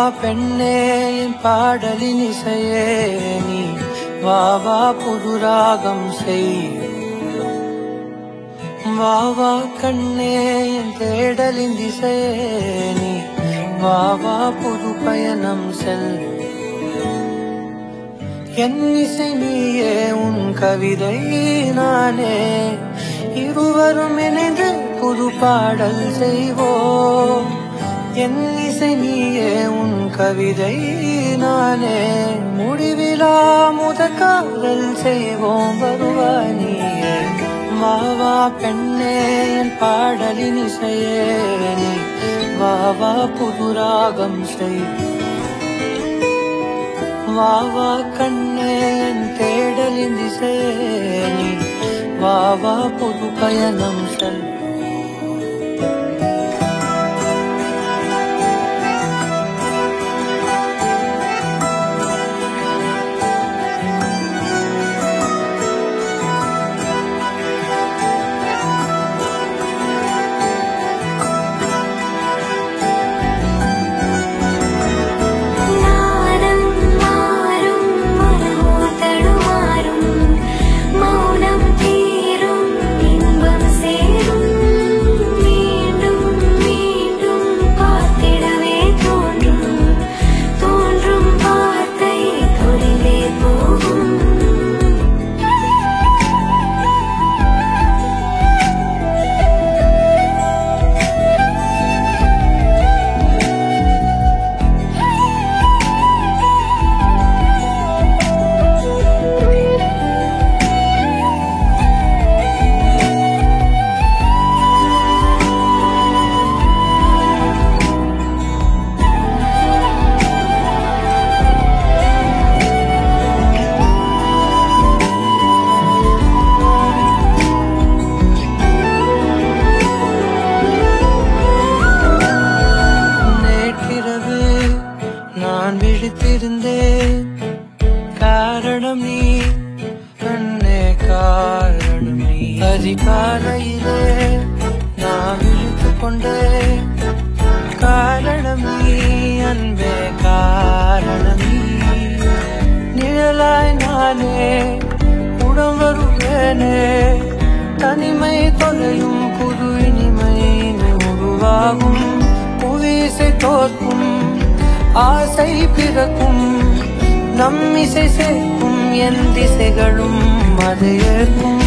பெண்ணே என் பாடலின் இசையே நீ வா வா புது ராகம் செய் வா வா கண்ணே என் தேடலின் திசையே நீ வா வா புது பயணம் செல் என் இசை நீயே உன் கவிதை நானே இருவரும் இணைந்து புது பாடல் செய்வோம் என் இசை நீயே உன் கவிதை நானே முடிவிலா முத காதல் செய்வோம் வருவாய் நீயே வா வா பெண்ணே என் பாடலின் இசையே நீ வா வா புது ராகம் செய் வா வா கண்ணே என் தேடலின் திசையே நீ வா வா புது பயணம் செல் நாரம் மாறும் மனமோ தடுமாறும் மௌனம் தீரும் இன்பம் சேரும் மீண்டும் மீண்டும் பார்த்திடவே தோன்றும் தோன்றும் வார்த்தை தொழிலே போகும் நேற்றிரவு நான் விழித்திருந்தேன் காரணம் நீ கண்ணே காரணம் நீ அதிகாலையிலே நான் விழித்துக் கொண்டேன் காரணம் நீ அன்பே காரணம் நீ நிழலாய் நானே உடம் வருவேனே தனிமை தொலையும் புது இனிமை நீ உருவாகும் புவிசை தோற்கும் ஆசை பிறக்கும் நம் இசை சேர்க்கும் என் திசைகளும் அதை ஏற்கும்